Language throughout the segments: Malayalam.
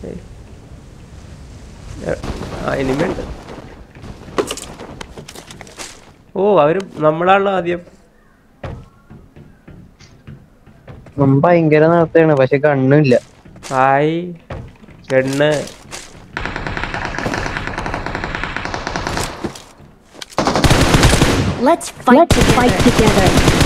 ഏയ്. എ- ആ ഇനിമയുണ്ട് ഓ അവര് നമ്മളാണല്ലോ ആദ്യം അവൻ ഭയങ്കര നേരത്തെയാണ് പക്ഷെ കണ്ണില്ല ഹായ് ഗണ്ണ് Let's fight together.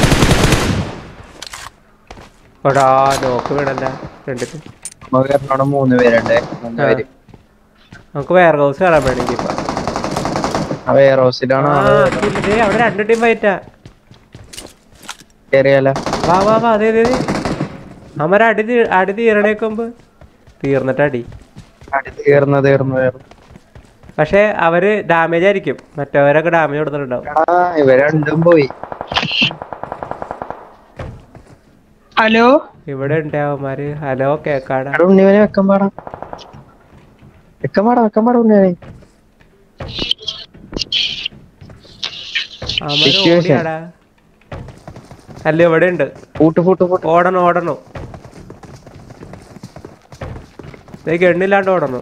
എടാ നോക്ക് വീണല്ല രണ്ടിട്ട് നമുക്ക് അവിടെ മൂന്ന് പേരുണ്ട് മൂന്ന് ആ. പേര് നമുക്ക് വെയർ ഹൗസ് കയറാൻ വേണമെങ്കിൽ ഇപ്പൊ ആ വെയർ ഹൗസിലാണ് ആ, ആള് ഇതില് ദേ അവിടെ രണ്ട് ടീം ഫൈറ്റാ കേറിയാല വാ വാ വാ അതെ അതെ അതെ അമര അടി തീ- അടി തീരണേക്കുമ്പ് തീർന്നിട്ട് അടി അടി തീർന്ന് തീർന്ന് തീർന്ന് പക്ഷെ അവര് ഡാമേജ് ആയിരിക്കും മറ്റവരൊക്കെ ഡാമേജ് കൊടുത്തിട്ടുണ്ടാവും എടാ ഇവ രണ്ടും പോയി ഹലോ ഇവിടെ ഉണ്ട് അവന്മാര് ഹലോ കേക്കാടാ എടാ ഉണ്ണിവനെ വെക്കാൻ പാടാ വെക്കാൻ പാടാ വെക്കാൻ പാടാ ഉണ്ണിവനെ അവന്മാര് Situation. ഓടിയാടാ അല്ല ഇവിടെ ഉണ്ട് പൂട്ട് പൂട്ട് പൂട്ട് ഓടണം ഓടണം ദേ ഗണ്ണില്ലാണ്ട് ഓടണം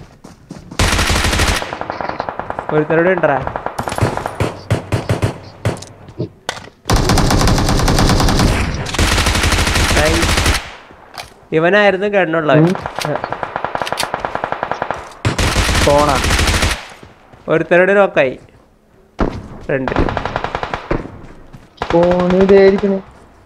ഒരുത്തരോടെ ഉണ്ടറാ ഇവനായിരുന്നു ഗണ്ണുള്ളവൻ ഫോണാ ഒരുത്തരോട് നോക്കായി ഫ്രണ്ടിൽ ഫോൺ ഇതായിരിക്കണേ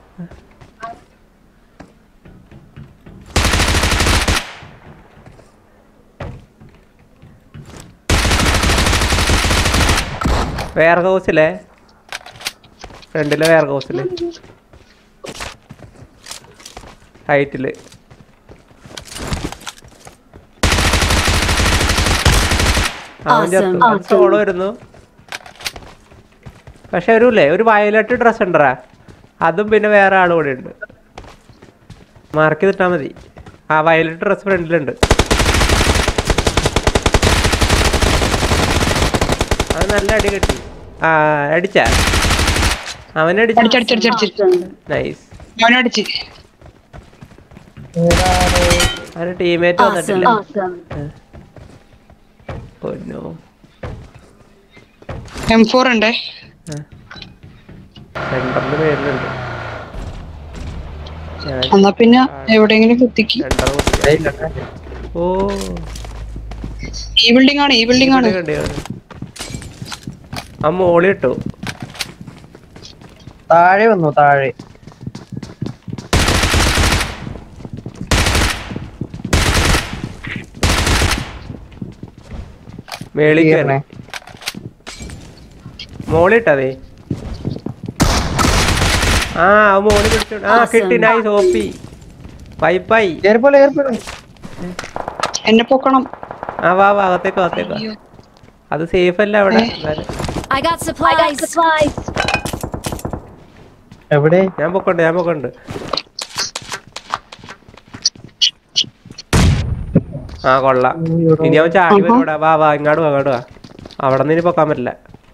വെയർ ഹൗസിലെ ഫ്രണ്ടിലെ വെയർ ഹൗസില് ഹൈറ്റില് അവൻ Awesome, awesome. ചോള് വരുന്നു പക്ഷെ ഒരുല്ലേ ഒരു വയലറ്റ് ഡ്രസ് ഉണ്ടറാ അതും പിന്നെ വേറെ ആൾ കൂടെ ഉണ്ട് മാർക്ക് ചെയ്തിട്ടാ മതി ആ വയലറ്റ് ഡ്രസ് ഫ്രണ്ടിലുണ്ട് അത് നല്ല അടി കിട്ടി ആ അടിച്ചാ അവനടിച്ച അടിച്ചടിച്ചടിച്ചടിച്ച് നൈസ് അവനടിച്ച് അവന് ടീമേറ്റ് വന്നിട്ടില്ല Awesome. പൊന്നോ എം ഫോർ ഉണ്ടേ സെന്ററിന് പേരിലുണ്ട് ഞാൻ എന്നാ പിന്നെ എവിടെയെങ്കിലും കുത്തിക്ക് സെന്റർ ഓ ഈ ബിൽഡിംഗ് ആണ് ഈ ബിൽഡിംഗ് ആണ് ഇവിടെ കണ്ടേ അവന്. ആ മോളി ഇട്ടു താഴെ വന്നു താഴെ മേളിൽ കേറണേ. കയറി മോളിട്ടതേ ആ ആ മോളി പിടിച്ചു ആ കിട്ടി നൈസ് ഓപ്പി പൈപ്പായി ഏർപ്പോലെ ഏർപ്പെടും എന്നെ പൊക്കണം ആ വാ വാ അകത്തേക്ക് അകത്തേക്ക് വാ. അയ്യോ. അത് സേഫ് അല്ല അവിടെ എന്നാലും I got supplies. I got supplies. എവിടെ ഞാൻ പൊക്കണ്ട് ഞാൻ പൊക്കണ്ട് ആ കൊള്ളാം ഇനി അവൻ ചാടി വരൂടാ വാ വാ ഇങ്ങോട്ട് വാ ഇങ്ങോട്ട് വാ അവിടെ നിന്ന് ഇനി പൊക്കാൻ പറ്റില്ല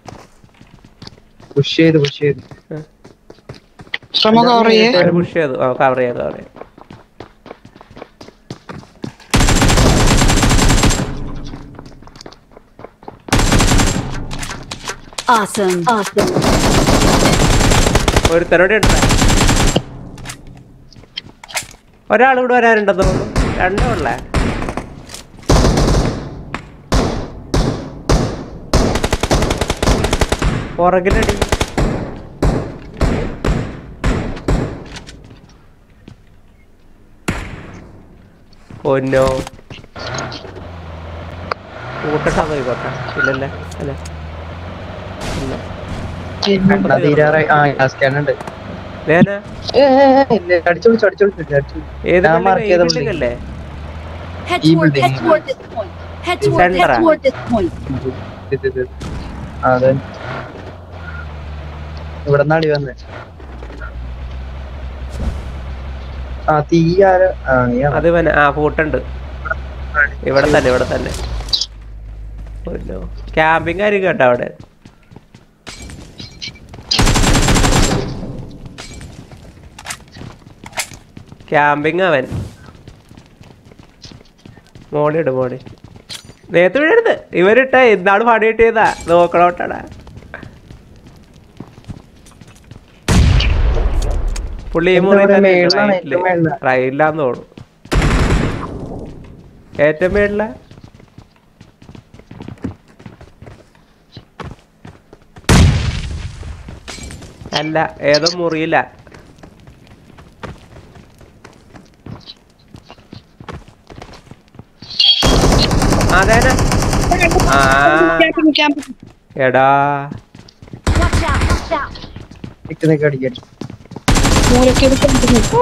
പുഷ് ചെയ്ത് പുഷ് ചെയ്ത് ശ്രമ കവർ ചെയ്യേ അവര് പുഷ് ചെയ്തു ആ കവർ ചെയ്തു കവർ ചെയ്തു Awesome. Awesome. ഒരുത്തരോടെ ഉണ്ട് ഒരാൾ കൂടെ വരാനുണ്ടെന്ന് തോന്നുന്നു രണ്ടേ ഉള്ളേ പുറകിലടി പൊന്നോ കൂട്ടട്ടാ പോയിക്കോട്ടെ ഇല്ലല്ലേ അല്ലേ ഇല്ല എണ്ണ തീരാറായി ആ ഗ്യാസ് ക്യാൻ ഉണ്ട് ലേന ഏ, ഏ, ഏ, ഇല്ല, അടിച്ചു വിളിച്ചു അടിച്ചു വിളിച്ചു അടിച്ചു വിളിച്ചു. ഏത് ഞാൻ mark building? ചെയ്ത ഈ building building. അല്ലേ Head ഈ toward, head building. toward this point. Head toward, Center head ആ? toward this point. ഇത് ഇത്. ആ, അതെ ഇവിടെ നിന്നാടി വന്നേ ആ തീ ആര ആ നീയാ അത് പിന്നെ ആ പൂട്ടുണ്ട് ഇവിടെ തന്നെ ഇവിടെ തന്നെ ക്യാമ്പിംഗ് ആയിരിക്കും കേട്ടോ അവിടെ ക്യാമ്പിംഗ് അവൻ മോളിട് മോളി നേരത്തെ വീഴരുത് ഇവരിട്ട എന്താണ് പണി കിട്ടിയതാ നോക്കണോട്ടാടാ പുള്ളി ഈ മുറി എന്താ പറയാ, മേളിലാണ്, ഏറ്റവും മേളിലാ. റൈഡിലാന്ന് തോന്നുന്നു ഏറ്റവും മേളില അല്ല ഏതോ മുറിയില്ല അതേനെ ആ ക്യാമ്പ് ക്യാമ്പ് എടാ Watch out! Watch out! നിക്ക് നിക്ക് അടിക്കട്ടെ മൂലക്കേട് ക്യാമ്പ്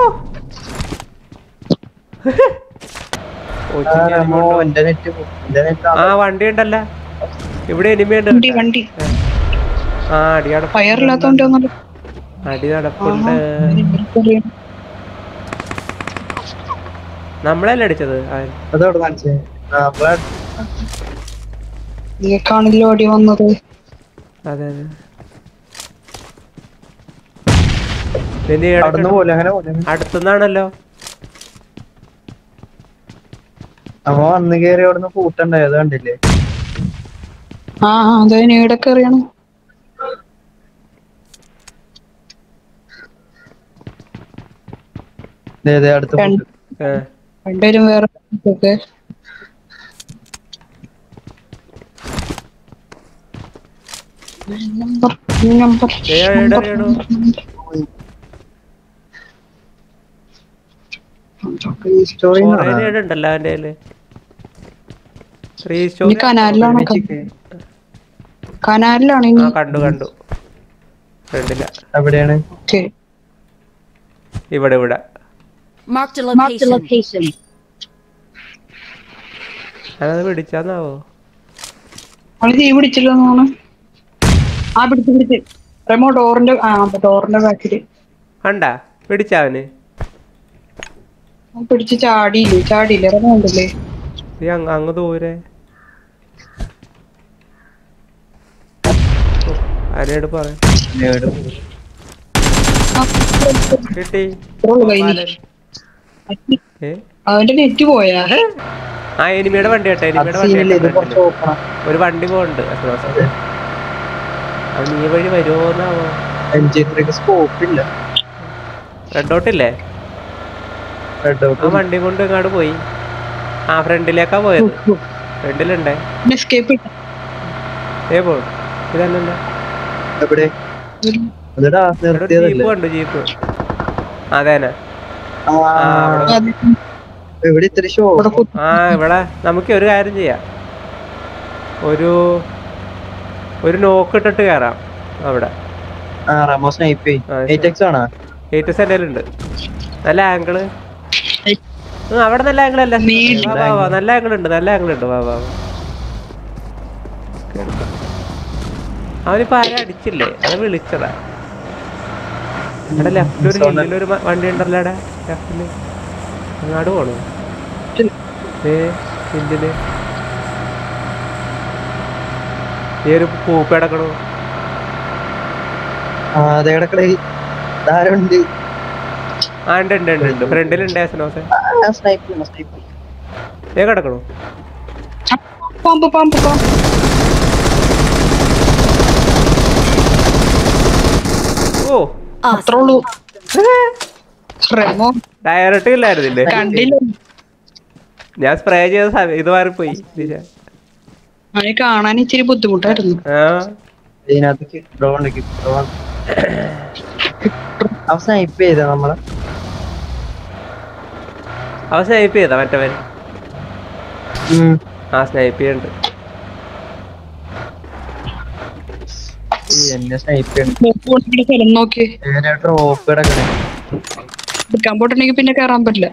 കൊച്ചിന്റെ റമോ animal എന്റെ നെറ്റ് എന്റെ നെറ്റ് ആ വണ്ടി ഉണ്ടല്ല ഇവിടെ എനിമി ഉണ്ട് വണ്ടി കേട്ടോ. വണ്ടി ആ അടി നടപ്പ് ഫയറില്ലാത്തോണ്ട് ഒന്നും അടി നടപ്പുണ്ട് നമ്മളല്ലേ അടിച്ചത് ആ, അതോടെ കാണിച്ചേ ആ, നമ്മളെ നിങ്ങൾക്കാണല്ലോ അടി വന്നത് അതെ അതെ പിന്നെ ഈ അവിടുന്ന് ഇടയ്ക്ക് പോലെ അങ്ങനെ പോലെ അടുത്തുനിന്നാണല്ലോ നമ്മ വന്ന് കേറി അവിടുന്ന് കൂട്ടുണ്ടായത് കണ്ടില്ലേ ആ ആ, അതെ നീടൊക്കെ അറിയണം ദേ, ദേ, അടുത്ത രണ്ട്. കൂട്ട്. ഏ, രണ്ടുപേരും വേറെ ഒക്കെ നമ്പർ നമ്പർ ഏ, എടാ, എടാ. ഈ സ്റ്റോറി എന്ന് കുറേ പറഞ്ഞാ, നേരം ഉണ്ടല്ലോ അവന്റെ കയ്യില് Three story ഇനി കനാലിലാണോ ഒരുമിച്ചിക്ക്. കനാലിലാണ് ആ ഇനി കണ്ടു കണ്ടു ഫ്രണ്ടില്ല എവിടെയാണ് ഓക്കെ ഇവിടെ ഇവിടെ Marked a location. അതത് പിടിച്ചാന്നാവോ അവള് തീ പിടിച്ചില്ല തോന്നുന്നു ആ പിടിച്ച് പിടിച്ച് റെമോ ഡോറിന്റെ ആ ഡോറിന്റെ ബാക്കില് കണ്ടാ പിടിച്ചവന് പിടിച്ച് ചാടിയില്ലേ ചാടിയില്ലേ റെമോ ഉണ്ടല്ലേ നീ അങ്ങ് അങ്ങ് ദൂരെ ആരോട് പറയാം എവിടെ? ആ, കിട്ടി ഇത്രേ ഉള്ളൂ കയ്യില്. പാലൻ. ഏ അവന്റെ നെറ്റ് പോയാ ആ എനിമിയുടെ വണ്ടി കേട്ടോ അത് എനിമിയുടെ വണ്ടി സീനില്ല ഇത് കേട്ടോ കുറച്ച് ഓപ്പണാ ഒരു വണ്ടി പോകുന്നുണ്ട് എക്സ്പ്രസ് അത് നീ വഴി വരുമോന്നാവോ എൻജിനിയറിംഗ് സ്കോപ്പ് ഇല്ല റെഡ് ഡോട്ട് ഇല്ലേ റെഡ് ആ ഔട്ട് വണ്ടി കൊണ്ട് ഇങ്ങോട്ട് പോയി ആ ഫ്രണ്ടിലേക്കാ പോയത് ഫ്രണ്ടിലുണ്ടേ എസ്കേപ്പ് ഏ പോ ഇതല്ലല്ലോ എവിടെ അതെടാ ഇവിടെ ഒരു ജീപ്പ് നിർത്തിയതല്ലേ കണ്ടു ജീപ്പ് അതേനെ ആ, ആ, അവിടെ. ഇവിടെ ഇത്തിരി ഷോ ആ ഇവിടെ നമുക്ക് ഒരു കാര്യം ചെയ്യാം ഒരു ഒരു നോക്ക് ഇട്ടിട്ട് കയറാം അവിടെ ആ റമോ സ്നൈപ്പ് ആ, എയ്റ്റ് എക്സ് ആണോ എയ്റ്റ് സെന്റിലുണ്ട് നല്ല ആംഗിള് അവിടെ നല്ല ആംഗിൾ അല്ല നീണ്ട വാ, വാ, വാ, നല്ല ആംഗിൾ ഉണ്ട് നല്ല ആംഗിൾ ഉണ്ട് വാ വാ വാ. അവനിപ്പോ ആരും അടിച്ചില്ലേ അത് വിളിച്ചതാ അവിടെ ലെഫ്റ്റിൽ ഒരു സോണൽ. ഹില്ലിൽ ഒരു മ- വണ്ടി ഉണ്ടല്ലോ അവിടെ ലെഫ്റ്റില് അങ്ങാട് പോണു ഏ ഹില്ലില് ഈ ഒരു പൂപ്പ് കിടക്കണു ആ അതെ കിടക്കടേ ധാരുണ്ട് ആ ഉണ്ട് ഉണ്ട് ഉണ്ട് ഉണ്ട് ഫ്രണ്ടിലുണ്ട് ആസനോസെ സ്നൈപ്പ് സ്നൈപ്പ് ഏ കിടക്കണു പാമ്പ് പാമ്പ് പാമ്പ് ഓ അത്രേ ഉള്ളൂ റെമോ ഡയറക്റ്റ് ഇല്ലായിരുന്നില്ലേ കണ്ടില്ല ഞാൻ സ്പ്രേ ചെയ്ത സമയം ഇത് മാറിപ്പോയി ദിശ അവനെ കാണാൻ ഇച്ചിരി ബുദ്ധിമുട്ടായിരുന്നു ആ ഇതിനകത്ത് ഡ്രോൺ ഡ്രോൺ അവ സ്നൈപ്പ് ചെയ്ത നമ്മളെ അവ സ്നൈപ്പ് ചെയ്താ മറ്റവൻ ഉം. ആ സ്നൈപ്പ് ചെയ്യുന്നുണ്ട് ഈ എന്നെ സ്നൈപ്പ് ചെയ്യണം നോക്കുവാണെങ്കിൽ സ്ഥലം നോക്കി ഡ്രോപ്പ് കിടക്കണേ എടുക്കാൻ പോയിട്ടുണ്ടെങ്കിൽ പിന്നെ കയറാൻ പറ്റില്ല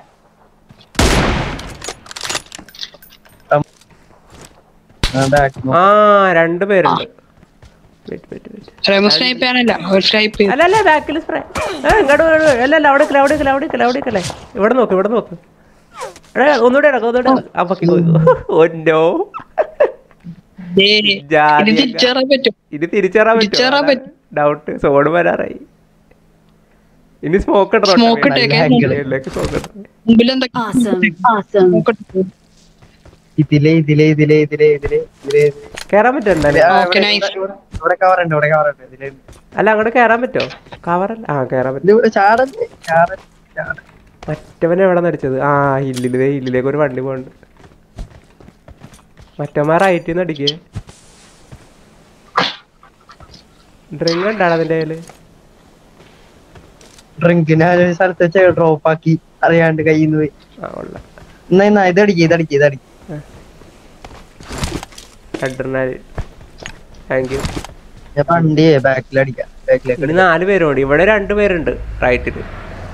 ബാക്ക് ആ രണ്ട് പേരുണ്ട് Wait, wait, wait. Remo snipe ചെയ്യാനല്ല അവർ സ്നൈപ്പ് ചെയ്തു അല്ല അല്ല ബാക്കിൽ സ്പ്രേ ഇങ്ങോട്ട് വരൂ. അല്ല അല്ല അവിടെ നിക്കല്, അവിടെ നിക്കല്, അവിടെ നിക്കല്, അവിടെ നിക്കല്ലേ ഇവിടെ നോക്ക് ഇവിടെ നോക്ക് എടാ, ഒന്നുകൂടെ ഇടക്ക് ഒന്നുകൂടെ ഇടക്ക്. ആ പക്കി പോയി ഓ നോ ഇനി ജാതി തിരിച്ചറിയാൻ പറ്റും ഇനി തിരിച്ചറിയാൻ തിരിച്ചറിയാൻ പറ്റും ഡൗട്ട് സോഡ് വരാറായി ഇനി സ്മോക്ക് Smoke ഇട്ടേക്ക്. സ്മോക്ക് ഇടണം മുമ്പിൽ എന്തൊക്കെ Awesome. Awesome. നോക്കട്ടെ ഇതിലെ ഇതിലെ ഇതിലെ ഇതിലെ ഇതിലെ ഇതിലെ ഇതിലെ. കേറാൻ പറ്റുമോ എന്തായാലും ആ, Okay, ഇവിടെ- nice. ഇവിടെ- ഇവിടെ കവറുണ്ട് ഇവിടെ കവറുണ്ട് ഇതിലെ അല്ല അങ്ങോട്ട് കേറാൻ പറ്റുമോ കവറല്ല ആ കേറാൻ പറ്റും ഇതിവിടെ ചാടല്ലേ ചാടല്ലേ ചാട മറ്റവൻ എവിടെ നടിച്ചത് ആ ഹില്ലിൽ ദേ ഹില്ലിലേക്ക് ഒരു വണ്ടി പോകുന്നുണ്ട് മറ്റന്മാർ റൈറ്റിൽ നിന്ന് അടിക്കേ ഡ്രിങ്ക് ഉണ്ടാണ് അതിന്റെ കയ്യില് ഡ്രിങ്കിനെ ഒരു സ്ഥലത്ത് വെച്ച് ഡ്രോപ്പ് ആക്കി അറിയാണ്ട് കയ്യിൽ നിന്ന് പോയി ആ ഉള്ള എന്നാ എന്നാ ഇതടിക്ക് ഇതടിക്ക് ഇതടിക്ക് അഡ്രനാലി താങ്ക് യു ഞാൻ വണ്ടിയെ ബാക്കിലടിക്കാം ബാക്കിലേക്ക് ഇനി നാല് പേരുണ്ട് ഇവിടെ രണ്ട് പേരുണ്ട് റൈറ്റില്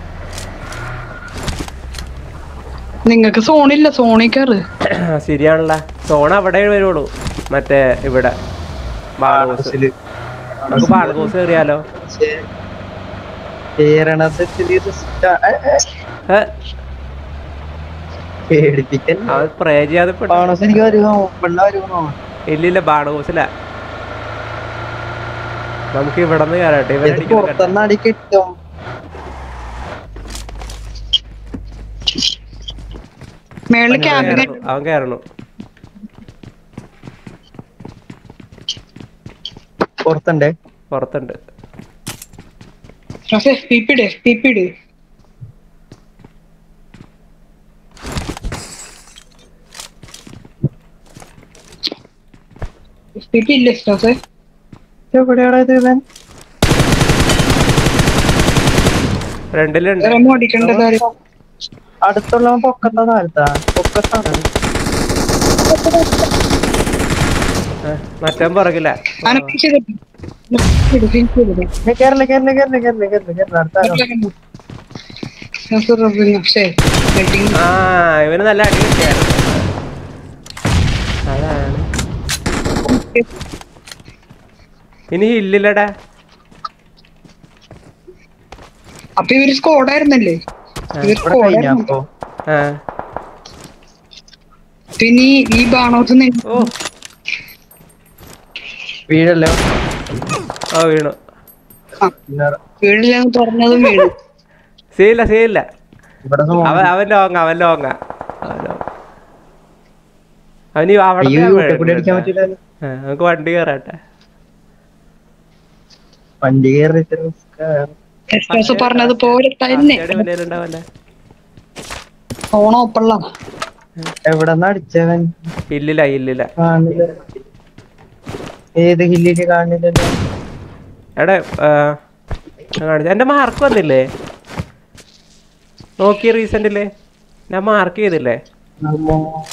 നിങ്ങക്ക് സോണില്ല സോണിൽ കയറ് ശരിയാണല്ല സോൺ അവിടെ വരുള്ളൂ മറ്റേ ഇവിടെ ബാളകോസ് ബസ്സില് നമുക്ക് ബാളകോസ് കയറിയാലോ പക്ഷേ കേറണത് ഇത്തിരി risk ആ. ഏ, ഏ, ഏ, പേടിപ്പിക്കൽ അവൻ സ്പ്രേ ചെയ്യാതെ പെട്ടു. പാണസ് എനിക്ക് വരുമോ പെണ്ണ വരുമോ ഇല്ലില്ല ബാണകോസില നമുക്ക് ഇവിടെ നിന്ന് കയറട്ടെ ഇത് ഇവരടിക്കുന്നത് കണ്ടോ? പുറത്തുനിന്ന് അടി കിട്ടും മേളില് അവൻ ക്യാമ്പിന് കയറണു, അവൻ കയറണു പുറത്തുണ്ടേ പുറത്തുണ്ട് എഫ് പി പി ഇട് എഫ് പി പി ഇട് എഫ് പി പി ഇല്ല സ്റ്റാസേ എവിടെയാടാ ഇത് ഇവൻ ഫ്രണ്ടിലുണ്ട് റെമോ അടിക്കേണ്ട കാര്യം അടുത്തുള്ളവൻ പൊക്കത്താ താഴ്ത്താ പൊക്കത്താണ് ആ, മറ്റവൻ പുറകില്ല അനക്ക് ചെയ്തിട്ട് ഏ, കേറില്ല കേറില്ല കേറില്ല കേറില്ല കേറില്ല കേറില്ല അടുത്ത ആരോ. ആ ഇവന് നല്ല അടി കിട്ടിയാണ് അതാണ് ഇനി ഹില്ലില്ലടാ അപ്പൊ ഇവര് സ്കോഡായിരുന്നല്ലേ ഇവര് ഇവിടെ കഴിഞ്ഞ സ്കോഡായിരുന്നു അപ്പൊ ആ പിന്നെ ഈ- ഈ ബാണോത്ത് ഓ വീഴല്ലോ ഓ വീണു പിന്നെ വീടില്ലെന്ന് പറഞ്ഞതും വീട് സീല്ല സീല്ല ഇവിടെ അവൻ അവൻ ലോങ്ങ അവൻ ലോങ്ങ അവൻ ലോങ്ങ അവന് അവിടെ അയ്യോ കൂടി അടിക്കാൻ പറ്റില്ല നമുക്ക് വണ്ടി കയറട്ടെ വണ്ടി കയറി റിസ്ക് എസ്റ്റാസ് പറഞ്ഞത് പോലെ തന്നെ ഉണ്ടാവല്ലേ ഓണോപ്പള്ള എവിടെ നിന്ന് അടിച്ചവൻ ഇല്ലില്ല ഇല്ലില്ല കാണില്ല ഏത് ഹില്ലില് കാണില്ലല്ലോ എടാ ആ, ഞാൻ കാണിച്ചു എന്റെ മാർക്ക് വന്നില്ലേ നോക്കി റീസെന്റില് ഞാൻ മാർക്ക് ചെയ്തില്ലേ നമ്മോ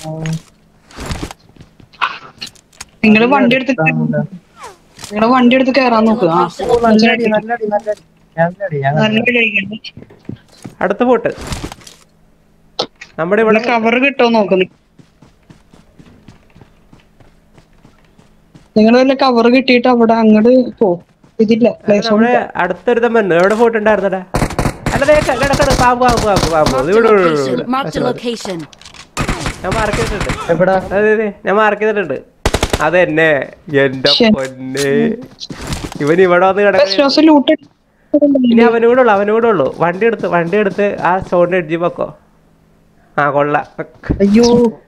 നിങ്ങള് വണ്ടി എടുത്ത് നിങ്ങള് വണ്ടി എടുത്ത് കയറാൻ നോക്കുക ആ നല്ലടി നല്ലടി നല്ലടി നല്ലടി ഞാൻ നല്ല കഴിക്കണ്ട അടുത്ത പോട്ട് നമ്മുടെ ഇവിടെ ഇവിടെ കവർ കിട്ടോ നോക്കുന്നു നിങ്ങൾ വല്ല കവർ കിട്ടിയിട്ട് അവിടെ അങ്ങോട്ട് പോ ഇതില്ല പ്ലേസ് നമ്മുടെ അടുത്തൊരുത്തം വന്നു എവിടെ പോയിട്ട് ഉണ്ടായിരുന്നടാ അല്ല ദേ ക- കിടക്കണ് പാമ്പ് പാമ്പ് പാമ്പ് പാമ്പ് ഇത് ഇവിടെ, ഇവിടെ, ഇവിടെ, ഇവിടെ. Marked a location. ഞാൻ മാർക്ക് ചെയ്തിട്ടുണ്ട് എവിടെ അതെ അതെ ഞാൻ മാർക്ക് ചെയ്തിട്ടുണ്ട് അതെന്നെ എന്റെ ശ്ശെ. പൊന്നെ ഇവൻ ഇവിടെ വന്ന് കിടക്കുന്ന ശ്വാസം ലൂട്ട് ഇനി അവനും കൂടെ ഉള്ളു അവനും കൂടെ ഉള്ളു വണ്ടി എടുത്ത് വണ്ടി എടുത്ത് ആ സ്റ്റോണിന്റെ എഡ്ജി വെക്കോ ആ കൊള്ള അയ്യോ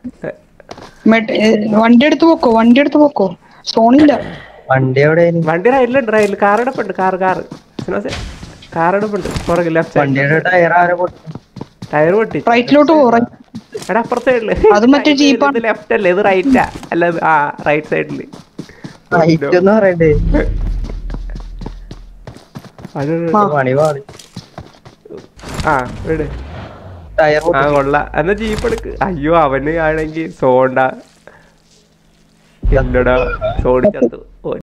വണ്ടി എടുത്ത് പോക്കോ വണ്ടി എടുത്ത് പോക്കോ സോണില്ല വണ്ടി എവിടെ വണ്ടി റൈഡിലുണ്ട് റൈഡിൽ കാർ എടുപ്പുണ്ട് കാർ കാർ കാർ എടുപ്പുണ്ട് പുറകിൽ ലെഫ്റ്റ് സൈഡ് വണ്ടിയുടെ ടയർ ആരെ പൊട്ടി ടയർ പൊട്ടി റൈറ്റിലോട്ട് പോ right. എടാ അപ്പുറത്തെ സൈഡില് അത് മറ്റേ ജീപ്പാണ്. ലെഫ്റ്റ് അല്ലേ ഇത് റൈറ്റാ അല്ല ഇത് ആ റൈറ്റ് സൈഡില് ഹൈറ്റ് എന്ന് പറയണ്ടേ അത് ആ. പണി പാടി ആ വിട് ടയർ ആ കൊള്ള എന്നാ ജീപ്പ് എടുക്ക് അയ്യോ അവന് ആണെങ്കിൽ സോണ്ട ഇല്ലടാ സോണി ചത്തു